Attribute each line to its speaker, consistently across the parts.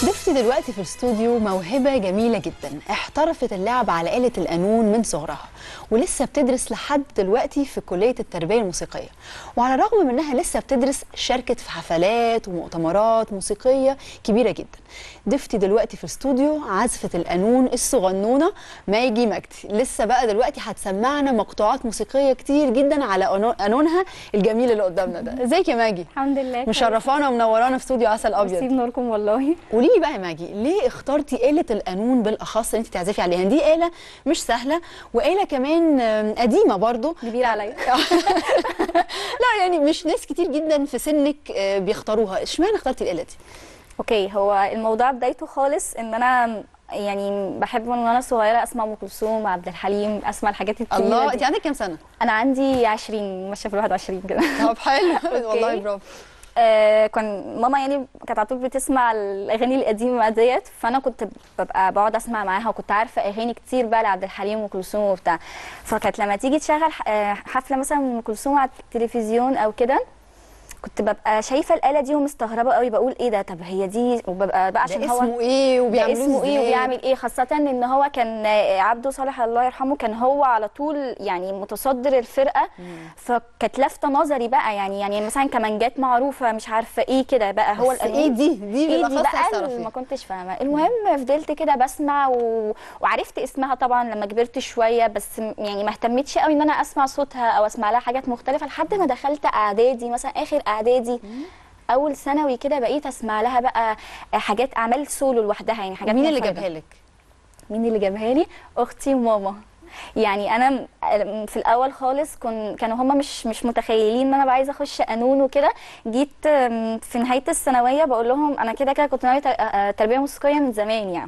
Speaker 1: ضيفتي دلوقتي في الاستوديو موهبة جميلة جدا احترفت اللعب على آلة القانون من صغرها ولسه بتدرس لحد دلوقتي في كلية التربية الموسيقية وعلى الرغم من انها لسه بتدرس شاركت في حفلات ومؤتمرات موسيقية كبيرة جدا ضيفتي دلوقتي في الاستوديو عازفة القانون الصغنونة ماجي مجدي لسه بقى دلوقتي هتسمعنا مقطوعات موسيقية كتير جدا على قانون- قانونها الجميل اللي قدامنا ده ازيك يا ماجي
Speaker 2: الحمد لله
Speaker 1: مشرفانا ومنورانا في استوديو عسل
Speaker 2: ميرسي
Speaker 1: ابيض
Speaker 2: بنوركم والله
Speaker 1: قولي لي بقى يا ماجي ليه اخترتي آلة القانون بالأخص اللي انت تعزفي عليها دي آلة مش سهلة وآلة كمان آم، قديمة برضو
Speaker 2: كبيرة عليا
Speaker 1: لا يعني مش ناس كتير جدا في سنك آه، بيختاروها اشمعنى اخترتي الآلة دي
Speaker 2: اوكي هو الموضوع بدايته خالص ان انا يعني بحب من وانا صغيره اسمع ام كلثوم عبد الحليم اسمع الحاجات الكبيره
Speaker 1: الله
Speaker 2: دي.
Speaker 1: انت عندك كام سنة
Speaker 2: انا عندي 20 ماشيه في ال 21 كده
Speaker 1: طب حلو والله برافو
Speaker 2: آه كان ماما يعني كانت على طول بتسمع الاغاني القديمه ديت فانا كنت ببقى بقعد اسمع معاها وكنت عارفه اغاني كتير بقى لعبد الحليم وام كلثوم وبتاع فكانت لما تيجي تشغل ح- آه، حفله مثلا ام كلثوم على التلفزيون او كده كنت ببقى شايفه الاله دي ومستغربه قوي بقول ايه ده طب هي دي وببقى بقى عشان
Speaker 1: ده
Speaker 2: هو
Speaker 1: اسمه ايه
Speaker 2: ده
Speaker 1: وبيعملوه
Speaker 2: اسمه ايه
Speaker 1: ازاي؟
Speaker 2: وبيعمل ايه خاصة ان هو كان آه، عبده صالح الله يرحمه كان هو على طول يعني متصدر الفرقة فكانت لافتة نظري بقى يعني يعني مثلا كمانجات معروفة مش عارفة ايه كده بقى هو
Speaker 1: بس
Speaker 2: القانون.
Speaker 1: ايه دي دي
Speaker 2: ايه دي
Speaker 1: بالأخص عايزة
Speaker 2: بقى
Speaker 1: تعرفيها.
Speaker 2: اللي ما كنتش فاهمة المهم فضلت كده بسمع و... وعرفت اسمها طبعا لما كبرت شوية بس م- يعني ما اهتمتش قوي ان انا اسمع صوتها او اسمع لها حاجات مختلفة لحد ما دخلت اعدادي مثلا اخر اعدادي اول ثانوي كده بقيت اسمع لها بقى حاجات اعمال سولو لوحدها يعني حاجات
Speaker 1: مين اللي
Speaker 2: منفردة.
Speaker 1: جابها لك
Speaker 2: مين اللي جابها لي اختي وماما يعني انا م- في الاول خالص كن كانوا هما مش مش متخيلين ان انا بقى عايزه اخش قانون وكده جيت م، في نهايه الثانويه بقول لهم انا كده كده كنت ناويه ت- آه، تربيه موسيقيه من زمان يعني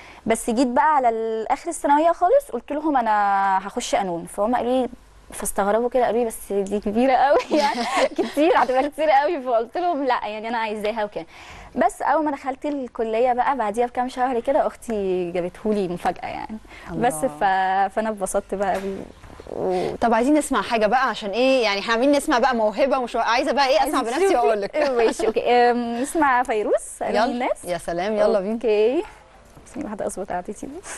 Speaker 2: بس جيت بقى على ال- اخر الثانويه خالص قلت لهم انا هخش قانون فهم قالوا لي فاستغربوا كده قالوا لي بس دي كبيره قوي يعني كتير هتبقى كتير قوي فقلت لهم لا يعني انا عايزاها وكده بس اول ما دخلت الكليه بقى بعديها بكام شهر كده اختي جابتهولي مفاجاه يعني
Speaker 1: الله.
Speaker 2: بس ف... فانا اتبسطت بقى قوي و...
Speaker 1: طب عايزين نسمع حاجة بقى عشان ايه يعني احنا عاملين نسمع بقى موهبة مش عايزة بقى ايه اسمع بنفسي واقول لك
Speaker 2: ماشي اوكي أم، نسمع فيروز أمين
Speaker 1: يلا
Speaker 2: الناس
Speaker 1: يا سلام يلا بينا
Speaker 2: اوكي ثانية واحدة اظبط قعدتي بس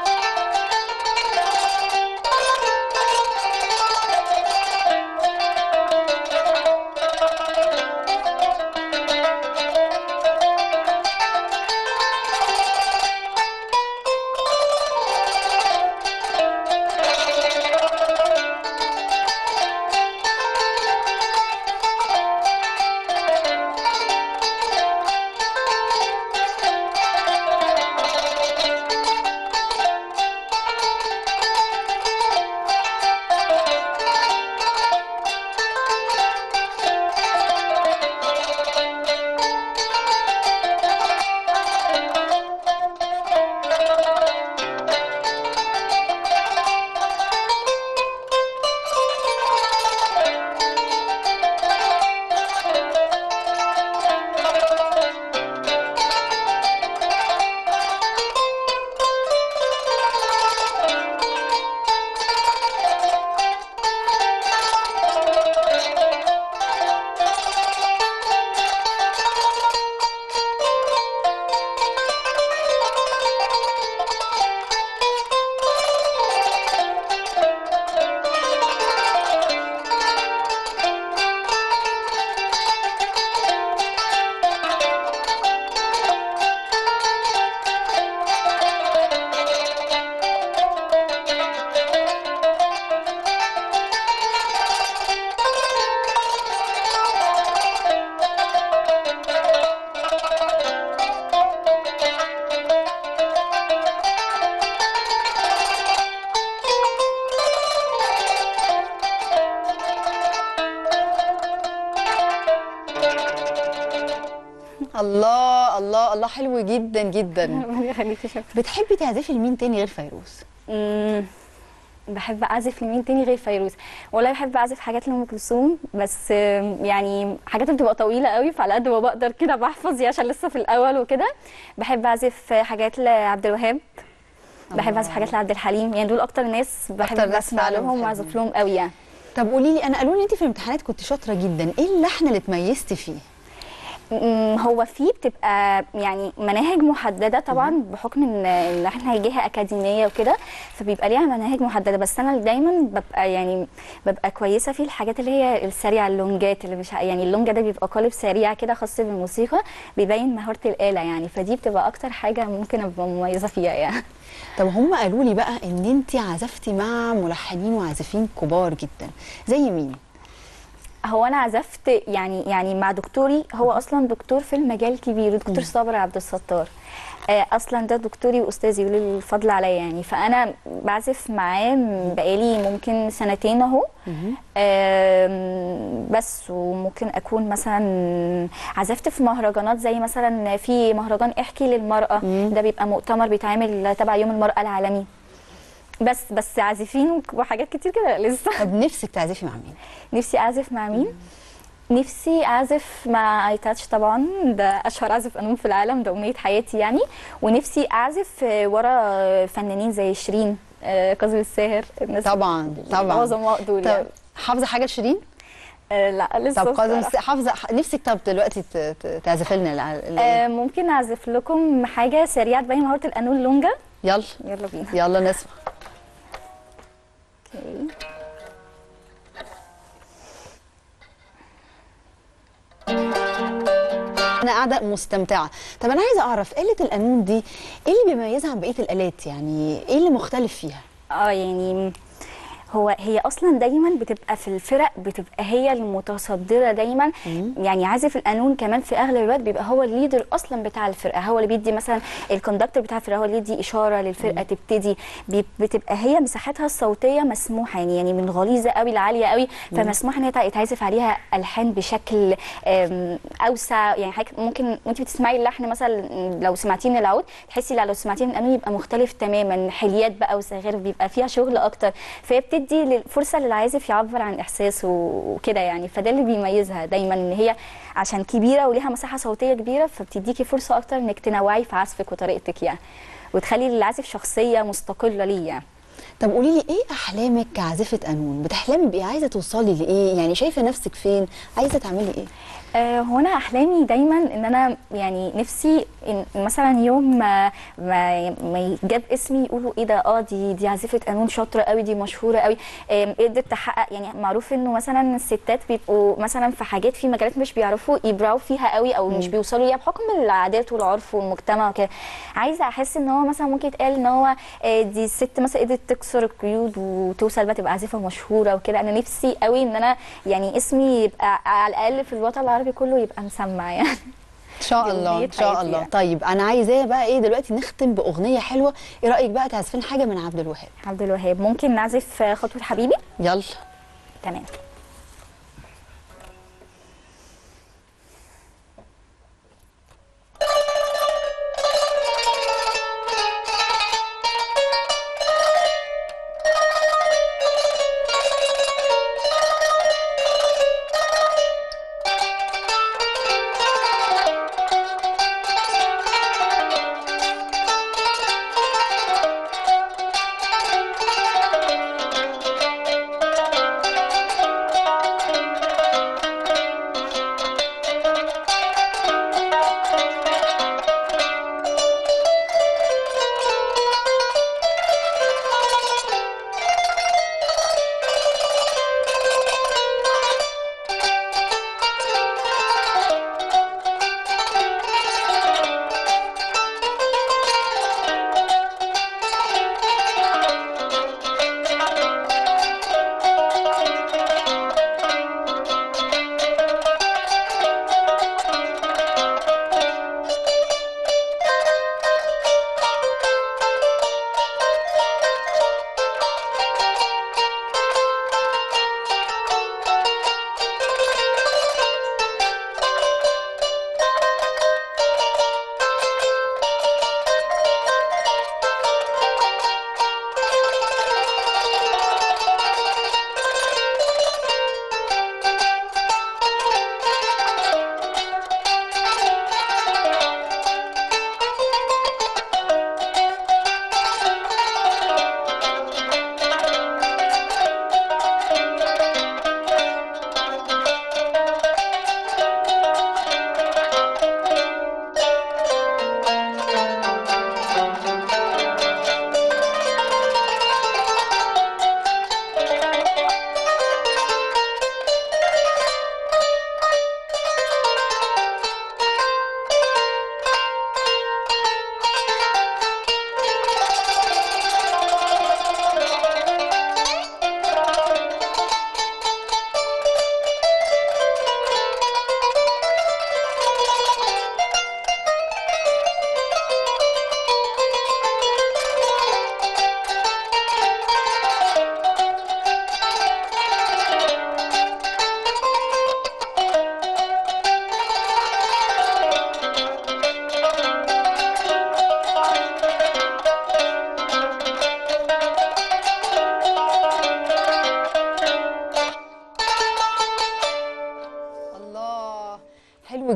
Speaker 3: Thank
Speaker 1: الله الله الله حلو جدا جدا
Speaker 2: ربنا يخليكي شكرا
Speaker 1: بتحبي تعزفي لمين تاني غير فيروز
Speaker 2: مم، بحب اعزف لمين تاني غير فيروز والله بحب اعزف حاجات لام كلثوم بس آم، يعني حاجات بتبقى طويله قوي فعلى قد ما بقدر كده بحفظ يعني عشان لسه في الاول وكده بحب اعزف حاجات لعبد الوهاب بحب
Speaker 1: الله.
Speaker 2: اعزف حاجات لعبد الحليم يعني دول اكتر ناس بحب
Speaker 1: أكتر ناس
Speaker 2: اسمع
Speaker 1: فعلاً
Speaker 2: لهم
Speaker 1: بتحبهم.
Speaker 2: واعزف لهم قوي يعني
Speaker 1: طب قولي لي انا قالوا لي انت في الامتحانات كنت شاطره جدا ايه اللحن اللي اتميزتي فيه
Speaker 2: مم، هو في بتبقى يعني مناهج محدده طبعا بحكم ان ان احنا جهه اكاديميه وكده فبيبقى ليها مناهج محدده بس انا دايما ببقى يعني ببقى كويسه في الحاجات اللي هي السريعه اللونجات اللي مش ع- يعني اللونجا ده بيبقى قالب سريع كده خاص بالموسيقى بيبين مهاره الاله يعني فدي بتبقى اكتر حاجه ممكن ابقى مميزه فيها يعني
Speaker 1: طب هم قالوا لي بقى ان انت عزفتي مع ملحنين وعازفين كبار جدا زي مين
Speaker 2: هو انا عزفت يعني يعني مع دكتوري هو اصلا دكتور في المجال كبير دكتور صابر عبد الستار آه، اصلا ده دكتوري واستاذي وليه الفضل عليا يعني فانا بعزف معاه بقالي ممكن سنتين اهو آم، بس وممكن اكون مثلا عزفت في مهرجانات زي مثلا في مهرجان احكي للمراه ده بيبقى مؤتمر بيتعمل تبع يوم المراه العالمي بس بس عازفين وحاجات كتير كده لسه
Speaker 1: طب نفسك تعزفي مع مين
Speaker 2: نفسي اعزف مع مين نفسي اعزف مع اي تاتش طبعا ده اشهر عازف قانون في العالم ده امنيه حياتي يعني ونفسي اعزف آه، ورا فنانين زي شيرين آه، كاظم الساهر الناس
Speaker 1: طبعا طبعا
Speaker 2: العظماء دول
Speaker 1: طب
Speaker 2: يعني
Speaker 1: حافظه حاجه لشيرين
Speaker 2: آه، لا لسه
Speaker 1: طب قادم
Speaker 2: بصراحة.
Speaker 1: حافظه نفسك طب دلوقتي ت- ت- تعزفي لنا الع- ال-
Speaker 2: آه، ممكن اعزف لكم حاجه سريعه تبين مهاره القانون لونجا
Speaker 1: يلا
Speaker 2: يلا بينا
Speaker 1: يلا نسمع
Speaker 2: اوكي
Speaker 1: انا قاعده مستمتعه طب انا عايزه اعرف آلة القانون دي ايه اللي بيميزها عن بقيه الآلات يعني ايه اللي مختلف فيها
Speaker 2: اه يعني هو هي اصلا دايما بتبقى في الفرق بتبقى هي المتصدره دايما يعني عازف القانون كمان في اغلب الوقت بيبقى هو الليدر اصلا بتاع الفرقه هو اللي بيدي مثلا الكوندكتور بتاع الفرقه هو اللي يدي اشاره للفرقه تبتدي بي- بتبقى هي مساحتها الصوتيه مسموحه يعني يعني من غليظه قوي لعاليه قوي فمسموح ان هي تع- يتعزف عليها الحان بشكل آم، اوسع يعني حضرتك ممكن وانت بتسمعي اللحن مثلا لو سمعتيه من العود تحسي لا لو سمعتيه من القانون يبقى مختلف تماما حليات بقى وزغارف بيبقى فيها شغل اكتر فهي بتدي لل- فرصه للعازف يعبر عن احساسه وكده يعني فده اللي بيميزها دايما ان هي عشان كبيره وليها مساحه صوتيه كبيره فبتديكي فرصه اكتر انك تنوعي في عزفك وطريقتك يعني وتخلي للعازف شخصيه مستقله ليه يعني
Speaker 1: طب قولي لي ايه احلامك كعازفه قانون بتحلمي بايه عايزه توصلي لايه يعني شايفه نفسك فين عايزه تعملي ايه
Speaker 2: آه، هو انا احلامي دايما ان انا يعني نفسي إن مثلا يوم ما ما ما يجاب اسمي يقولوا ايه ده اه دي دي عازفه قانون شاطره قوي دي مشهوره قوي آم، قدرت تحقق يعني معروف انه مثلا الستات بيبقوا مثلا في حاجات في مجالات مش بيعرفوا يبرعوا فيها قوي او مش بيوصلوا ليها بحكم العادات والعرف والمجتمع وكده عايزه احس ان هو مثلا ممكن يتقال ان هو آه، دي الست مثلا قدرت تكسر القيود وتوصل بقى تبقى عازفه مشهوره وكده انا نفسي قوي ان انا يعني اسمي يبقى على الاقل في الوطن العربي كله يبقى مسمع يعني
Speaker 1: ان شاء
Speaker 2: دي
Speaker 1: الله
Speaker 2: أمنية
Speaker 1: ان شاء
Speaker 2: حياتي
Speaker 1: الله
Speaker 2: يعني.
Speaker 1: طيب انا عايزاه بقى ايه دلوقتي نختم باغنيه حلوه ايه رايك بقى تعزفين حاجه من عبد الوهاب
Speaker 2: عبد الوهاب ممكن نعزف خطوه حبيبي
Speaker 1: يلا
Speaker 2: تمام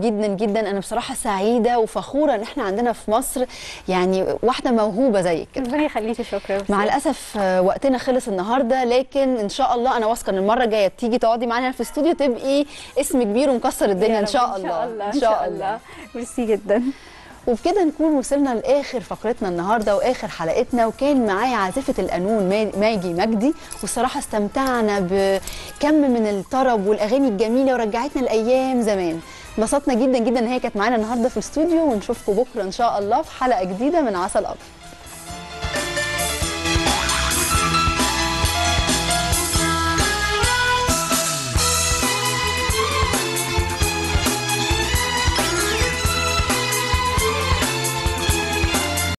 Speaker 1: جدا جدا انا بصراحه سعيده وفخوره ان احنا عندنا في مصر يعني واحده موهوبه زيك كده
Speaker 2: ربنا يخليكي شكرا
Speaker 1: مع الاسف آه، وقتنا خلص النهارده لكن ان شاء الله انا واثقه ان المره الجايه تيجي تقعدي معانا في الاستوديو تبقي اسم كبير ومكسر الدنيا
Speaker 2: يا
Speaker 1: ان
Speaker 2: رب،
Speaker 1: شاء الله
Speaker 2: ان شاء الله ميرسي جدا
Speaker 1: وبكده نكون وصلنا لاخر فقرتنا النهارده واخر حلقتنا وكان معايا عازفه القانون ما- ماجي مجدي والصراحه استمتعنا بكم من الطرب والاغاني الجميله ورجعتنا لايام زمان انبسطنا جدا جدا ان هي كانت معانا النهارده في الاستوديو ونشوفكم بكره ان شاء الله في حلقه جديده من عسل ابيض